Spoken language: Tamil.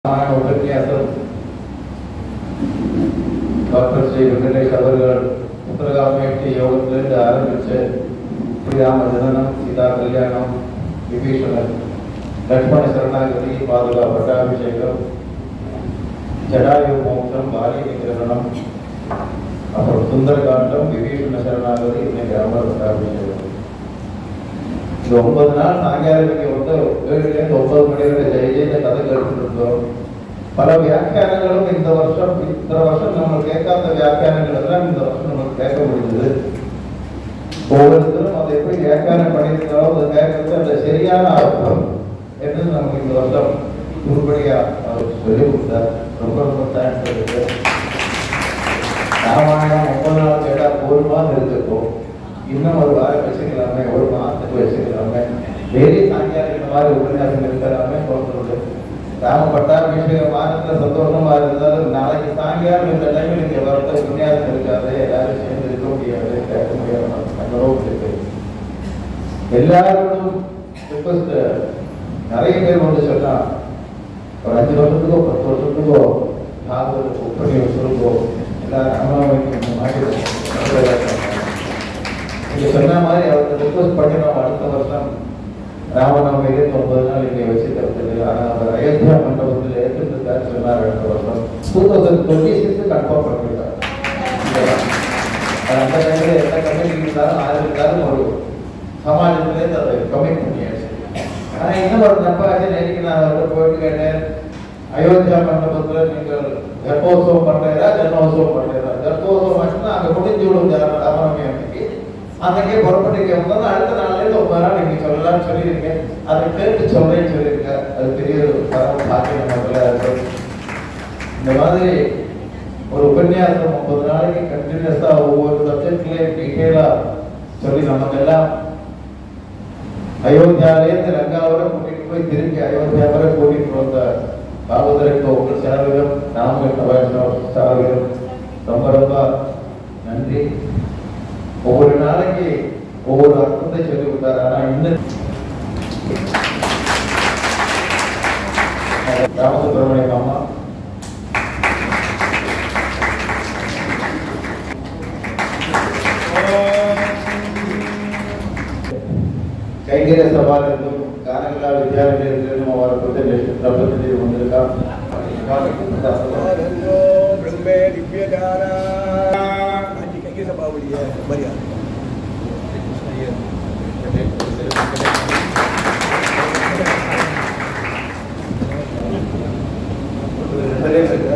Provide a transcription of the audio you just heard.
ஆன உபன்யாசம் டாக்டர் ஸ்ரீ வெங்கடேஷ் அவர்கள் உத்தரகாமேட்டி யோகத்திலிருந்து ஆரம்பிச்சு ஸ்ரீராம ஜனனம் சீதா கல்யாணம் விபீஷணன் லக்ஷ்மண சரணாகதி பாதுகா பட்டாபிஷேகம் ஜடாயு மோட்சம் பாலிய நிகிரகணம் அப்புறம் சுந்தரகாண்டம் விபீஷண சரணாகதி இன்னைக்கு ராமர் பட்டாபிஷேகம் இந்த ஒன்பது நாள் சாயங்காலம் வந்து ஏழுலேருந்து ஒன்பது மணி வரை ஜெய ஜெயந்த கதை கேட்டுட்டு இருந்தோம் பல வியாக்கியானங்களும் இந்த வருஷம் இத்தனை வருஷம் நம்ம கேட்காத வியாக்கியானங்கள் எல்லாம் இந்த வருஷம் நமக்கு கேட்க முடிஞ்சது ஒவ்வொருத்தரும் அதை எப்படி வியாக்கியானம் பண்ணியிருந்தாலும் அதை கேட்கறது அந்த சரியான அர்த்தம் என்று நமக்கு இந்த வருஷம் உருப்படியா அவர் சொல்லி கொடுத்தார் ரொம்ப ரொம்ப தேங்க்ஸ் இருக்கு ராமாயணம் ஒன்பது நாள் கேட்டா போருமான்னு இருந்திருக்கும் இன்னும் ஒரு வாரம் வச்சுக்கலாமே ஒரு மாதத்துக்கு வச்சுக்கலாமே டெய்லி சாயங்காலம் இந்த மாதிரி உபன்யாசம் இருக்கலாமே தோன்றது ராம பட்டாபிஷேக வாரத்துல சந்தோஷமா இருந்தாலும் நாளைக்கு சாயங்காலம் இந்த டைமில் இங்க வரத்த உபன்யாசம் இருக்காது எல்லாரும் சேர்ந்து இருக்க முடியாது கேட்க முடியாது அந்த அளவுக்கு இருக்கு எல்லாரோடும் ரிக்வஸ்ட் நிறைய பேர் வந்து சொன்னா ஒரு அஞ்சு வருஷத்துக்கோ பத்து வருஷத்துக்கோ பாகவத உப்படி சொல்லுங்கோ எல்லாரும் ராமநாமைக்கு இந்த மாதிரி நீங்க சொன்ன மாதிரி அவருக்கு ரிக்வஸ்ட் பண்ணி நம்ம அடுத்த வருஷம் ராமநவமியிலே ஒன்பது நாள் இங்கே வச்சு தருது ஆனால் அவர் அயோத்தியா மண்டபத்தில் ஏற்றுட்டார் சொன்னார் அடுத்த வருஷம் two thousand twenty six confirm பண்ணிட்டார் அந்த டைம்ல எந்த கமிட்டி இருந்தாலும் ஆறு இருந்தாலும் ஒரு சமாஜத்திலேருந்து அதை கமிட் பண்ணியாச்சு ஆனால் இன்னும் ஒரு நம்பாச்சு நேற்று நான் அவர்கிட்ட போயிட்டு கேட்டேன் அயோத்தியா மண்டபத்தில் நீங்கள் கர்ப்போத்சவம் பண்றீங்களா ஜன்மோத்சவம் பண்றீங்களா கர்ப்போத்சவம் ஆச்சுன்னா அங்கே முடிஞ்சு விடும் ராமநவமி அன்னைக்கு அன்னைக்கே புறப்பட்டு கேட்கும்போது அடுத்த நாள்லேருந்து ஒன்பது நாள் நீங்க சொல்லலாம்னு சொல்லியிருக்கேன் அதை கேட்டு சொல்றேன்னு சொல்லியிருக்கேன் அது பெரிய ஒரு பரவ பாக்கியம் நமக்குள்ள இருக்கு இந்த மாதிரி ஒரு உபன்யாசம் முப்பது நாளைக்கு கண்டினியூஸா ஒவ்வொரு சப்ஜெக்ட்லயும் டீட்டெயிலா சொல்லி நமக்கு எல்லாம் அயோத்தியாலேருந்து லங்காவரை கூட்டிட்டு போய் திருப்பி அயோத்தியா வரை கூட்டிட்டு வந்த பாகவதருக்கு உங்கள் செலவிலும் நாமக்கல் செலவிலும் ரொம்ப ரொம்ப நன்றி ஒவ்வொரு நாளைக்கு ஒவ்வொரு அர்த்தத்தை சொல்லி கொடுத்தாரு ஆனா இன்னும் ராமசுப்ரமணியம் அம்மா கைங்கரிய சபாலிருந்தும் கானகலா வித்யாலயத்திலிருந்தும் அவர் பிரபஞ்சத்தில் வந்திருக்கார் ब्रह्मे दिव्यदाना आज कहीं सभावली है बढ़िया நிறைய பேர்